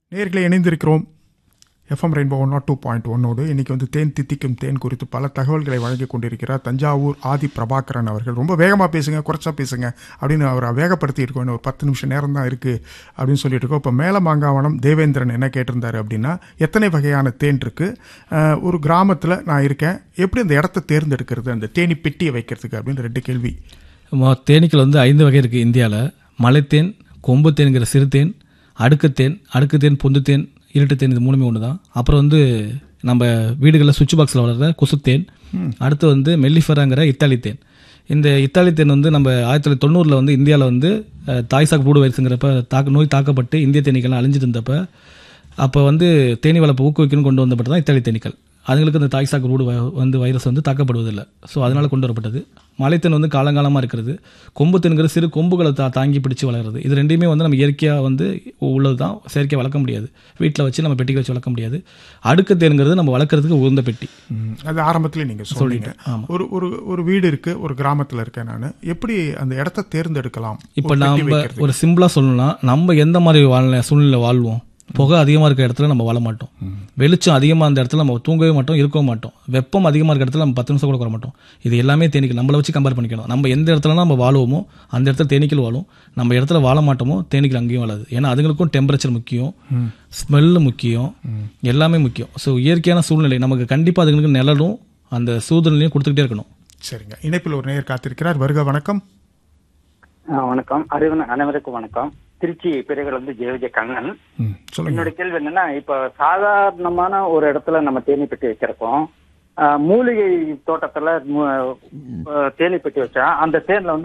நேர்களை இணைந்திருக்கிறோம் FM rainbow one naught two point ஒன்னோடு இன்னைக்கு வந்து தேன் தித்திக்கும் தேன் குறித்து பல தகவல்களை வழங்கி கொண்டிருக்கிறார் தஞ்சாவூர் ஆதி பிரபாகரன் அவர்கள் ரொம்ப வேகமாக பேசுங்க குறைச்சா பேசுங்க அப்படின்னு அவரை வேகப்படுத்தி இருக்கோம் இன்னும் ஒரு பத்து நிமிஷம் நேரம் தான் இருக்குது அப்படின்னு சொல்லிட்டு இருக்கோம் இப்போ மேலமாங்காவனம் தேவேந்திரன் என்ன கேட்டிருந்தாரு அப்படின்னா எத்தனை வகையான தேன் இருக்குது ஒரு கிராமத்தில் நான் இருக்கேன் எப்படி அந்த இடத்த தேர்ந்தெடுக்கிறது அந்த தேனி பெட்டியை வைக்கிறதுக்கு அப்படின்னு ரெண்டு கேள்வி மொ- தேனீக்கள் வந்து ஐந்து வகை இருக்குது இந்தியாவில் மலைத்தேன் கொம்பு தேன்கிற சிறுதேன் அடுக்குத்தேன் அடுக்குத்தேன் பொந்துத்தேன் இருட்டுத்தேன் இது மூணுமே ஒன்று தான் அப்புறம் வந்து நம்ம வீடுகளில் சுவிட்ச் பாக்ஸில் வளர்கிற கொசுத்தேன் அடுத்து வந்து மெல்லிஃபராங்கிற இத்தாலி தேன் இந்த இத்தாலி தேன் வந்து நம்ம ஆயிரத்தி தொள்ளாயிரத்தி தொண்ணூறில் வந்து இந்தியாவில் வந்து அஹ், தாய்சாக் ப்ரூடு வைரஸுங்கிறப்ப தாக்க நோய் தாக்கப்பட்டு இந்திய தேனீக்கள்லாம் அழிஞ்சிட்டு இருந்தப்ப அப்போ வந்து தேனி வளர்ப்பு ஊக்குவிக்கணும்னு கொண்டு வந்தப்பட்டு தான் இத்தாலி தேனீக்கள் அதுங்களுக்கு இந்த தாய்சாக் ரூடு வ- வந்து வைரஸ் வந்து தாக்கப்படுவதில்லை ஸோ அதனால் கொண்டு வரப்பட்டது மலைத்தேன் வந்து காலங்காலமாக இருக்கிறது கொம்பு தேன்கிற சிறு கொம்புகளை தா தாங்கி பிடிச்சு வளர்கிறது இது ரெண்டையுமே வந்து நம்ம இயற்கையாக வந்து உள்ளது தான் செயற்கையாக வளர்க்க முடியாது வீட்டில் வச்சு நம்ம பெட்டிக்கு வச்சு வளர்க்க முடியாது அடுக்கு தேனுங்கிறது நம்ம வளர்க்குறதுக்கு உகந்த பெட்டி ம், அது ஆரம்பத்திலே நீங்கள் சொன்னீங்க ஒரு ஒரு ஒரு வீடு இருக்கு ஒரு கிராமத்தில் இருக்கேன் நான் எப்படி அந்த இடத்த தேர்ந்தெடுக்கலாம் இப்போ ஒரு பெட்டி நம்ம வைக்கிறது. ஒரு சிம்பிளாக சொல்லணும்னா நம்ம எந்த மாதிரி வாழ சூழ்நிலை வாழ்வோம் புகை அதிகமாக இருக்கிற இடத்துல நம்ம வாழ மாட்டோம் வெளிச்சம் அதிகமாக அந்த இடத்துல நம்ம தூங்கவே மாட்டோம் இருக்கவும் மாட்டோம் வெப்பம் அதிகமாக இருக்கிற இடத்துல நம்ம பத்து நிமிஷம் கூட உட்கார மாட்டோம் இது எல்லாமே தேனீக்கள் நம்மளை வச்சு கம்பேர் பண்ணிக்கணும் நம்ம எந்த இடத்துல நம்ம வாழுவோமோ அந்த இடத்துல தேனீக்கள் வாழும் நம்ம இடத்துல வாழ மாட்டோமோ தேனீக்கள் அங்கேயும் வாழாது ஏன்னா அதுங்களுக்கும் டெம்பரேச்சர் முக்கியம் ஸ்மெல்லு முக்கியம் எல்லாமே முக்கியம் ஸோ இயற்கையான சூழ்நிலை நமக்கு கண்டிப்பாக அதுங்களுக்கு நிழலும் அந்த சூழ்நிலையும் கொடுத்துக்கிட்டே இருக்கணும் சரிங்க இணைப்பில் ஒரு நேயர் காத்திருக்கிறார் வருக வணக்கம் ஆ, வணக்கம் அறிவன் அனைவருக்கும் வணக்கம் திருச்சி பிறகுல இருந்து ஜெயவிஜய கண்ணன் ம், சொல்லுங்க என்னோட கேள்வி என்னன்னா இப்ப சாதாரணமான ஒரு இடத்துல நம்ம தேனி பெட்டி வைக்கிறப்போம் ஆ, மூலிகை தோட்டத்துல மு- ஆ, தேனி பெட்டி வச்சா அந்த தேன்ல வந்து